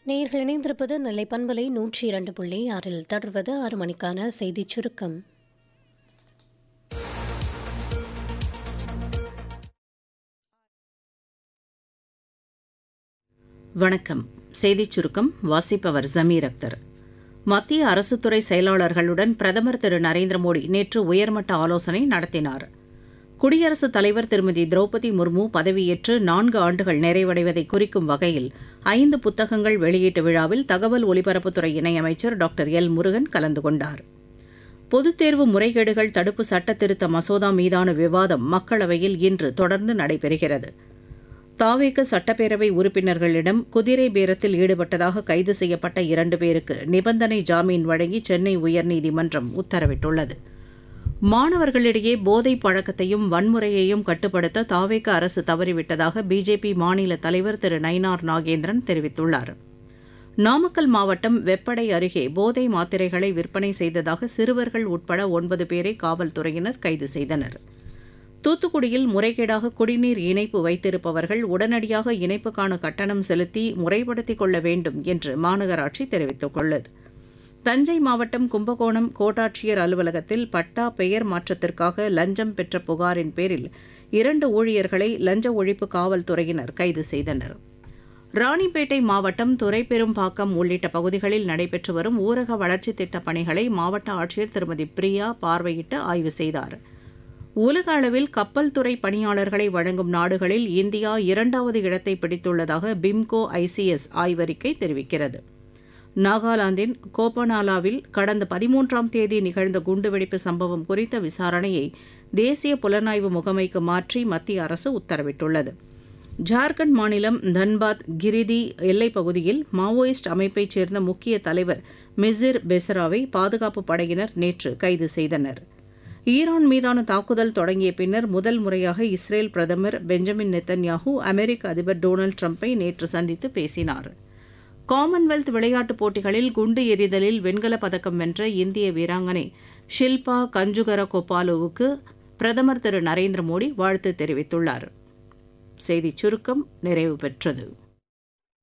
நேர்கள் இணைந்திருப்பது நெல்லை பண்பலை நூற்றி இரண்டு புள்ளி ஆறில் தொடர்வது ஆறு மணிக்கான செய்திச் சுருக்கம் வணக்கம் செய்திச் சுருக்கம் வாசிப்பவர் ஜமீர் அக்தர் மத்திய அரசுத்துறை செயலாளர்களுடன் பிரதமர் திரு நரேந்திர மோடி நேற்று உயர்மட்ட ஆலோசனை நடத்தினார் குடியரசுத் தலைவர் திருமதி திரௌபதி முர்மு பதவியேற்று நான்கு ஆண்டுகள் நிறைவடைவதை குறிக்கும் வகையில் ஐந்து புத்தகங்கள் வெளியீட்டு விழாவில் தகவல் ஒலிபரப்புத்துறை இணையமைச்சர் டாக்டர் எல் முருகன் கலந்து கொண்டார் பொதுத் தேர்வு முறைகேடுகள் தடுப்பு சட்ட திருத்த மசோதா மீதான விவாதம் மக்களவையில் இன்று தொடர்ந்து நடைபெறுகிறது தாவேக சட்டப்பேரவை உறுப்பினர்களிடம் குதிரை பேரத்தில் ஈடுபட்டதாக கைது செய்யப்பட்ட இரண்டு பேருக்கு நிபந்தனை ஜாமீன் வழங்கி சென்னை உயர்நீதிமன்றம் உத்தரவிட்டுள்ளது மாணவர்களிடையே போதை பழக்கத்தையும் வன்முறையையும் கட்டுப்படுத்த தாவேக அரசு தவறிவிட்டதாக பிஜேபி மாநில தலைவர் திரு நயினார் நாகேந்திரன் தெரிவித்துள்ளார் நாமக்கல் மாவட்டம் வெப்படை அருகே போதை மாத்திரைகளை விற்பனை செய்ததாக சிறுவர்கள் உட்பட ஒன்பது பேரை காவல்துறையினர் கைது செய்தனர் தூத்துக்குடியில் முறைகேடாக குடிநீர் இணைப்பு வைத்திருப்பவர்கள் உடனடியாக இணைப்புக்கான கட்டணம் செலுத்தி முறைப்படுத்திக் கொள்ள வேண்டும் என்று மாநகராட்சி தெரிவித்துள்ளது தஞ்சை மாவட்டம் கும்பகோணம் கோட்டாட்சியர் அலுவலகத்தில் பட்டா பெயர் மாற்றத்திற்காக லஞ்சம் பெற்ற புகாரின் பேரில் இரண்டு ஊழியர்களை லஞ்ச ஒழிப்பு காவல்துறையினர் கைது செய்தனர் ராணிப்பேட்டை மாவட்டம் துரைப்பெரும்பாக்கம் உள்ளிட்ட பகுதிகளில் நடைபெற்று வரும் ஊரக வளர்ச்சித் திட்டப் பணிகளை மாவட்ட ஆட்சியர் திருமதி பிரியா பார்வையிட்டு ஆய்வு செய்தார் உலக அளவில் கப்பல் துறை பணியாளர்களை வழங்கும் நாடுகளில் இந்தியா இரண்டாவது இடத்தை பிடித்துள்ளதாக பிம்கோ ஐசிஎஸ் ஆய்வறிக்கை தெரிவிக்கிறது நாகாலாந்தின் கோபனாலாவில் கடந்த பதிமூன்றாம் தேதி நிகழ்ந்த குண்டுவெடிப்பு சம்பவம் குறித்த விசாரணையை தேசிய புலனாய்வு முகமைக்கு மாற்றி மத்திய அரசு உத்தரவிட்டுள்ளது ஜார்க்கண்ட் மாநிலம் தன்பாத் கிரிதி எல்லைப் பகுதியில் மாவோயிஸ்ட் அமைப்பைச் சேர்ந்த முக்கிய தலைவர் மிசிர் பெசராவை பாதுகாப்பு படையினர் நேற்று கைது செய்தனர் ஈரான் மீதான தாக்குதல் தொடங்கிய பின்னர் முதல் முறையாக இஸ்ரேல் பிரதமர் பெஞ்சமின் நெத்தன்யாஹூ அமெரிக்க அதிபர் டொனால்டு ட்ரம்ப்பை நேற்று சந்தித்து பேசினார் காமன்வெல்த் விளையாட்டுப் போட்டிகளில் குண்டு எறிதலில் வெண்கலப் பதக்கம் வென்ற இந்திய வீராங்கனை ஷில்பா கஞ்சுகர கோபாலுவுக்கு பிரதமர் திரு நரேந்திர மோடி வாழ்த்து தெரிவித்துள்ளார் செய்திச் சுருக்கம் நிறைவு பெற்றது